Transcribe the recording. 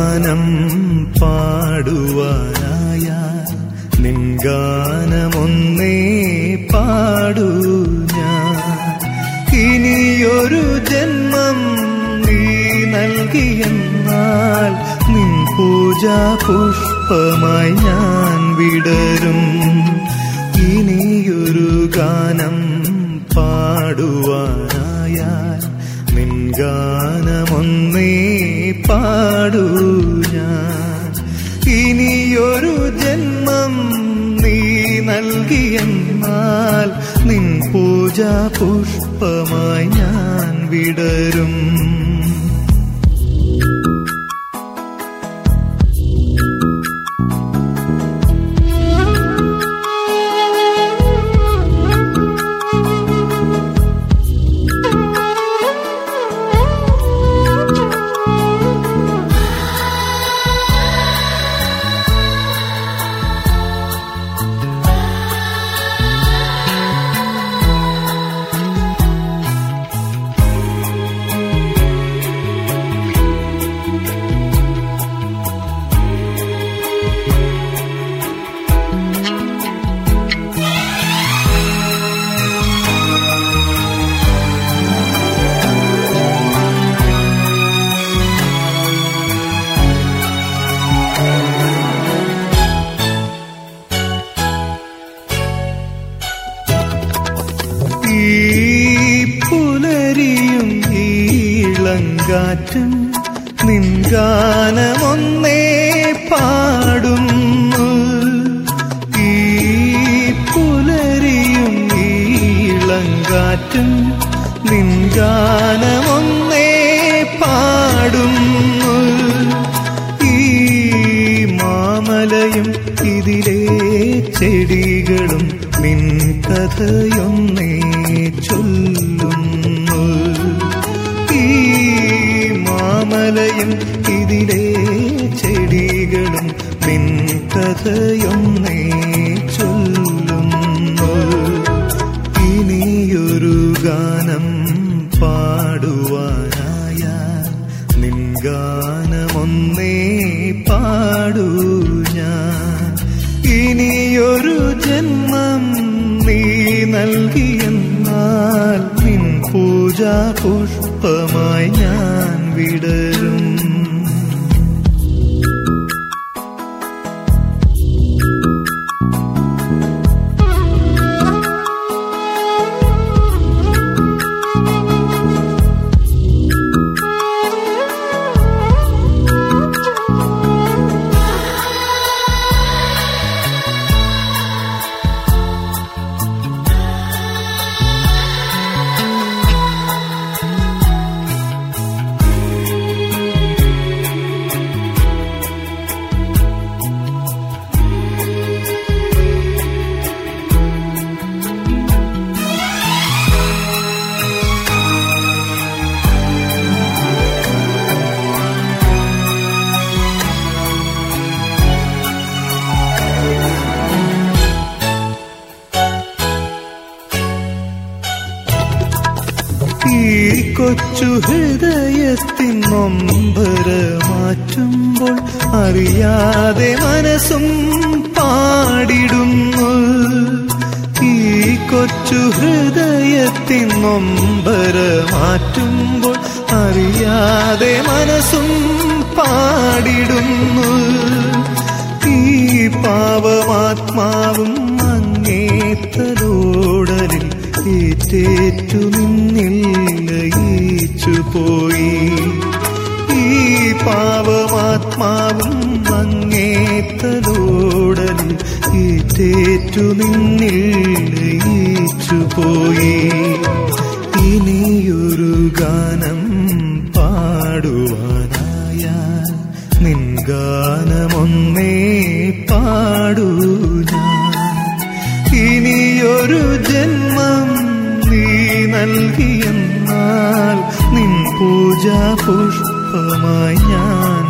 ഗാനം പാടുവാനായ നിൻ ഗാനമൊന്നേ പാടൂ ഞാൻ ഇനിയൊരു ജന്മം നീ നൽകിയെന്നാൽ നിൻ പൂജാ പുഷ്പമായി ഞാൻ വിടരും ഇനിയൊരു ഗാനം പാടുവാനായാൽ നിൻ ഗാനമൊന്നേ പാടൂ ഞാൻ ഇനിയൊരു ജന്മം നീ നൽകിയെന്നാൽ നിൻ പൂജാ പുഷ്പമായി ഞാൻ വിടരും ഈ പുലരിയും ഈളങ്കാറ്റും നിൻഗാനമൊന്നേ പാടുന്നു ഈ പുലരിയും ഈളങ്കാറ്റും നിൻഗാനമൊന്നേ പാടുന്നു ഈ മാമലയും ഇതിലെ ചെടികളും നിൻ കഥയൊന്നേ ചൊല്ലുന്നു ഈ മാമലയും ഇതിലെ ചെടികളും നിൻ കഥയൊന്നേ ചൊല്ലുന്നു ഇനിയൊരു ഗാനം പാടുവാനായ നിൻ ഗാനമൊന്നേ പാടൂ ഞാൻ ഇനിയൊരു ജന്മം നീ നൽകിയെന്നാൽ നിൻ പൂജാ പുഷ്പമായി ഞാൻ വിടരും ഈ കൊച്ചു ഹൃദയത്തിൻ നൊമ്പര മാറ്റുമ്പോൾ അറിയാതെ മനസ്സും പാടിടുന്നു ഈ കൊച്ചു ഹൃദയത്തിൻ നൊമ്പര മാറ്റുമ്പോൾ അറിയാതെ മനസ്സും പാടിടുന്നു ഈ പാവമാത്മാവും അങ്ങേത്തലോടലിൽ ഏറ്റേറ്റു നിന്നിൽ ലയിച്ചു പോയി ഈ പാവമാത്മാവും അങ്ങേത്തലോടലിൽ ഏറ്റേറ്റു നിന്നിൽ ലയിച്ചു പോയി ഇനിയൊരു ഗാനം പാടുവാനായ നിൻ ഗാനമൊന്നേ പാടൂ ഞാൻ ഇനിയൊരു ജന്മം നീ നൽകിയെന്നാൽ നിൻ പൂജാ പുഷ്പമായി ഞാൻ